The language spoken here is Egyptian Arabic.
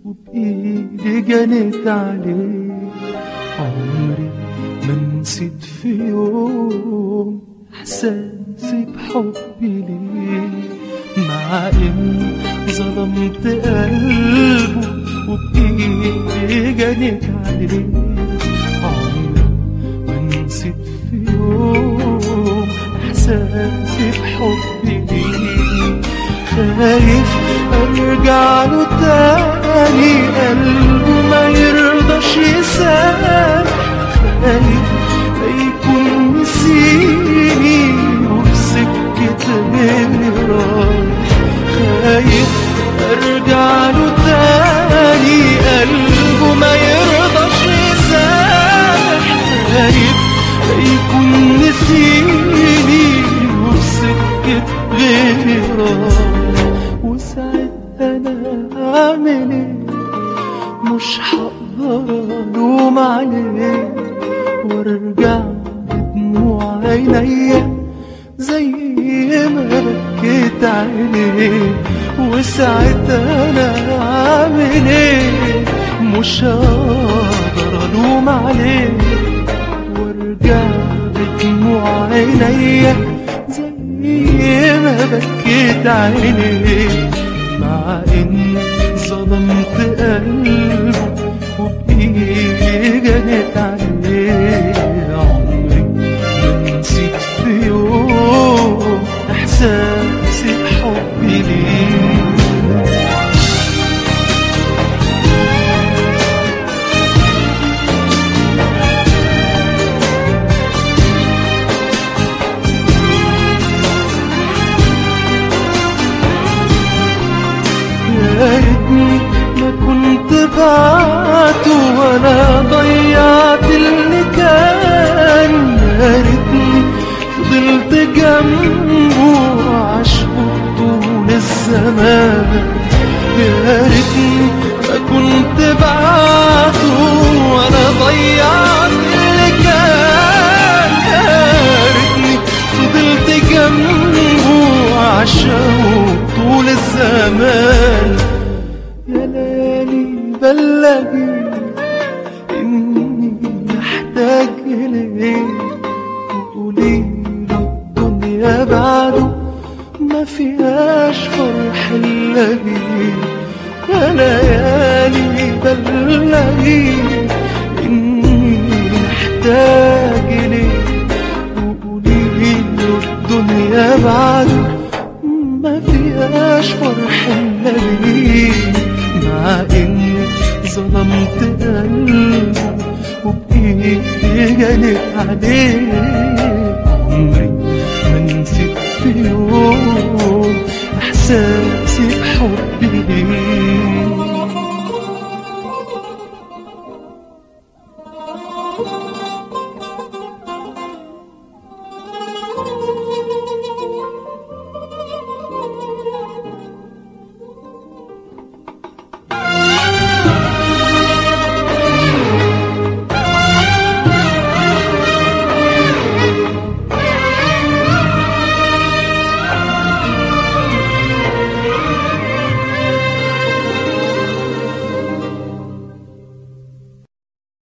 وبإيدي جنت عليه عمري ما نسيت في يوم إحساسي بحبي ليه مع إني ظلمت قلبه وبإيدي جنت عليه عمري ما نسيت في يوم إحساسي بحبي ليه خايف ارجع له تاني قلبه ما يرضاش يسامح خايف يكون نسيني وفي سكة غيري رايح خايف ارجع له تاني قلبه ما يرضاش يسامح خايف يكون نسيني وفي سكة غيري رايح وساعتها انا هعمل ايه مش هقدر الوم عليه وارجع بدموع عينيا زي ما بكيت عينيه وساعتها انا هعمل ايه مش هقدر الوم عليه وارجع بدموع عينيا زي ما بكيت عينيه مع اني ظلمت قلبه وبإيدي جنت عليه عمري ما نسيت في يوم إحساسي بحبي ليه يا ريتني ما كنت بعته وانا ضيعت اللي كان يا ريتني فضلت جنبه عشقه طول الزمان يا ريتني ما كنت بعته وانا ضيعت اللي كان يا ريتني فضلت جنبه عشقه طول الزمان يا ليالي بلغي إني محتاج إليه وقولي له الدنيا بعده ما فيهاش فرح إلا بيه يا ليالي بلغي إني محتاج إليه وقولي له الدنيا بعده ما فيهاش فرح إلا بيه مع إني ظلمت قلبه وبإيدي جنت عليه عمري ما نسيت في يوم إحساسي بحبي ليه